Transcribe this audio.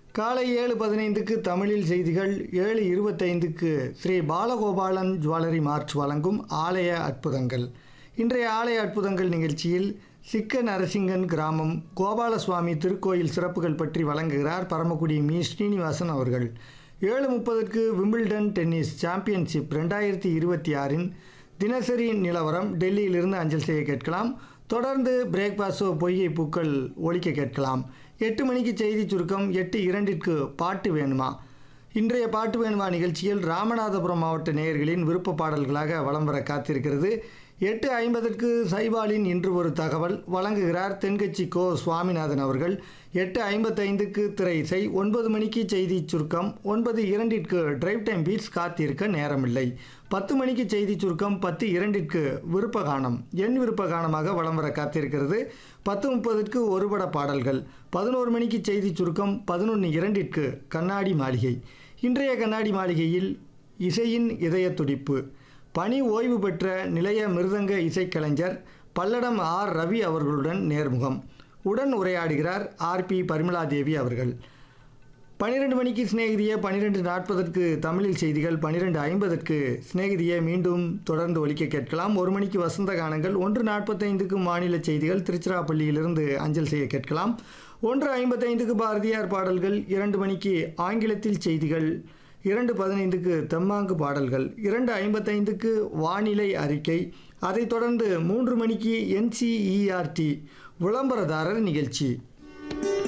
காலை ஏழு பதினைந்துக்கு தமிழில் செய்திகள் ஏழு இருபத்தைந்துக்கு ஸ்ரீ பாலகோபாலன் ஜுவல்லரி மார்ச் வழங்கும் ஆலய அற்புதங்கள் இன்றைய ஆலய அற்புதங்கள் நிகழ்ச்சியில் சிக்க நரசிங்கன் கிராமம் கோபாலசுவாமி திருக்கோயில் சிறப்புகள் பற்றி வழங்குகிறார் பரமக்குடி மீ ஸ்ரீனிவாசன் அவர்கள் ஏழு முப்பதுக்கு விம்பிள்டன் டென்னிஸ் சாம்பியன்ஷிப் ரெண்டாயிரத்தி இருபத்தி ஆறின் தினசரி நிலவரம் டெல்லியிலிருந்து அஞ்சல் செய்ய கேட்கலாம் தொடர்ந்து பிரேக்ஃபாஸ்டோ பொய்கை பூக்கள் ஒழிக்க கேட்கலாம் எட்டு மணிக்கு செய்தி சுருக்கம் எட்டு இரண்டிற்கு பாட்டு வேணுமா இன்றைய பாட்டு வேணுமா நிகழ்ச்சியில் ராமநாதபுரம் மாவட்ட நேயர்களின் விருப்ப பாடல்களாக வலம் வர காத்திருக்கிறது எட்டு ஐம்பதற்கு சைபாலின் இன்று ஒரு தகவல் வழங்குகிறார் தென்கட்சி கோ சுவாமிநாதன் அவர்கள் எட்டு ஐம்பத்தைந்துக்கு திரை இசை ஒன்பது மணிக்கு செய்தி சுருக்கம் ஒன்பது இரண்டிற்கு டிரைவ் டைம் பீட்ஸ் காத்திருக்க நேரமில்லை பத்து மணிக்கு செய்தி சுருக்கம் பத்து இரண்டிற்கு விருப்ப கானம் என் விருப்ப கானமாக வலம் வர காத்திருக்கிறது பத்து முப்பதுக்கு ஒருபட பாடல்கள் பதினோரு மணிக்கு செய்தி சுருக்கம் பதினொன்று இரண்டிற்கு கண்ணாடி மாளிகை இன்றைய கண்ணாடி மாளிகையில் இசையின் இதய துடிப்பு பணி ஓய்வு பெற்ற நிலைய மிருதங்க இசைக்கலைஞர் பல்லடம் ஆர் ரவி அவர்களுடன் நேர்முகம் உடன் உரையாடுகிறார் ஆர் பி பரிமலாதேவி அவர்கள் பன்னிரெண்டு மணிக்கு சிநேகிதிய பன்னிரெண்டு நாற்பதற்கு தமிழில் செய்திகள் பன்னிரெண்டு ஐம்பதற்கு சிநேகிதியை மீண்டும் தொடர்ந்து ஒலிக்க கேட்கலாம் ஒரு மணிக்கு வசந்த கானங்கள் ஒன்று நாற்பத்தைந்துக்கு மாநில செய்திகள் திருச்சிராப்பள்ளியிலிருந்து அஞ்சல் செய்ய கேட்கலாம் ஒன்று ஐம்பத்தைந்துக்கு பாரதியார் பாடல்கள் இரண்டு மணிக்கு ஆங்கிலத்தில் செய்திகள் இரண்டு பதினைந்துக்கு தெம்மாங்கு பாடல்கள் இரண்டு ஐம்பத்தைந்துக்கு வானிலை அறிக்கை அதைத் தொடர்ந்து மூன்று மணிக்கு என்சிஇஆர்டி விளம்பரதாரர் நிகழ்ச்சி